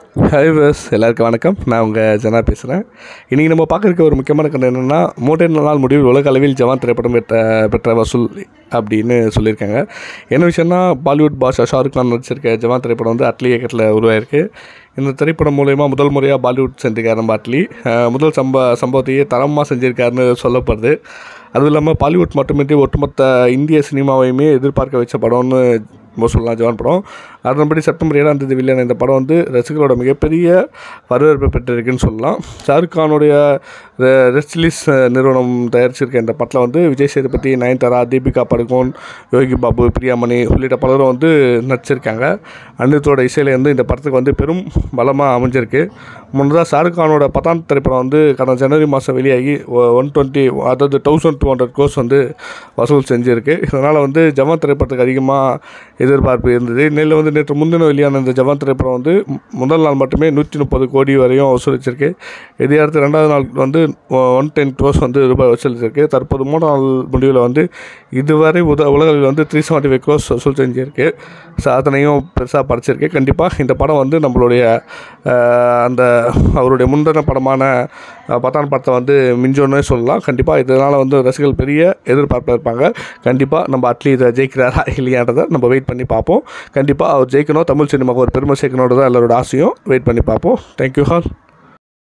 hi bus எல்லாருக்கும் வணக்கம் நான் உங்கள் ஜனா பேசுகிறேன் இன்றைக்கி நம்ம பார்க்க இருக்க ஒரு முக்கியமான கண்டு என்னென்னா மூட்டை நாள் முடிவில் உலக அளவில் ஜவான் திரைப்படம் பெற்ற பெற்ற வசூல் அப்படின்னு சொல்லியிருக்காங்க என்ன விஷயம்னா பாலிவுட் பாஷா ஷாருக் கான் நடிச்சிருக்க ஜவான் திரைப்படம் வந்து அட்லி இயக்கத்தில் உருவாயிருக்கு இந்த திரைப்படம் மூலயமா முதல் முறையாக பாலிவுட் செஞ்சிருக்காரு நம்ம அட்லி அஹ் முதல் சம்ப சம்பவத்தையே தரமாக செஞ்சுருக்காருன்னு சொல்லப்படுது அதுவும் இல்லாமல் பாலிவுட் மட்டுமின்றி ஒட்டுமொத்த இந்திய சினிமாவையுமே எதிர்பார்க்க வச்ச படம்னு நம்ம சொல்லலாம் ஜவான் படம் அதன்படி செப்டம்பர் ஏழாம் தேதி வெளியான இந்த படம் வந்து ரசிகர்களோட மிகப்பெரிய வரவேற்பை பெற்றிருக்குன்னு சொல்லலாம் ஷாருக் கானுடைய ரெஸ்டிலிஸ் நிறுவனம் தயாரிச்சிருக்க இந்த படத்தில் வந்து விஜய் சேதுபதி நயன்தாரா தீபிகா படுகோன் யோகி பாபு பிரியாமணி உள்ளிட்ட பலரும் வந்து நடிச்சிருக்காங்க அனிருத்தோட இசையில வந்து இந்த படத்துக்கு வந்து பெரும் பலமாக அமைஞ்சிருக்கு முன்னதாக ஷாருக் கானோட பத்தாம் திரைப்படம் வந்து கடந்த ஜனவரி மாதம் வெளியாகி ஒன் டுவெண்ட்டி அதாவது தௌசண்ட் டூ ஹண்ட்ரட் கோர்ஸ் வந்து வசூல் செஞ்சுருக்கு இதனால் வந்து ஜவான் திரைப்படத்துக்கு அதிகமாக எதிர்பார்ப்பு இருந்தது நெல்லில் வந்து நேற்று முன்தினம் வெளியான இந்த ஜவான் திரைப்படம் வந்து மு- முதல் நாள் மட்டுமே நூற்றி முப்பது கோடி வரையும் வசூலிச்சிருக்கு இதை அடுத்து ரெண்டாவது நாள் வந்து ஒன் டென் க்ரோஸ் வந்து ரூபாய் வசூலிச்சிருக்கு தற்போது மூணாம் நாள் முடிவில் வந்து இதுவரை உத உலகில் வந்து த்ரீ செவன்ட்டி ஃபைவ் க்ரோஸ் வசூல் செஞ்சிருக்கு சாதனையும் பெருசாக படைச்சிருக்கு கண்டிப்பாக இந்த படம் வந்து நம்மளுடைய அஹ், அந்த அவருடைய முந்தின படமான அஹ், பத்தான் படத்தை வந்து மிஞ்சோன்னே சொல்லலாம் கண்டிப்பாக இதனால் வந்து ரசிகர்கள் பெரிய எதிர்பார்ப்பில் இருப்பாங்க கண்டிப்பாக நம்ம அட்லி இதை ஜெயிக்கிறாரா இல்லையான்றதை நம்ம வெயிட் பண்ணி பார்ப்போம் கண்டிப்பாக அவர் ஜெயிக்கணும் தமிழ் சினிமாவுக்கு ஒரு பெருமை சேர்க்கணுன்றது தான் எல்லாரோட ஆசையும் வெயிட் பண்ணி பார்ப்போம் தேங்க்யூ ஹால்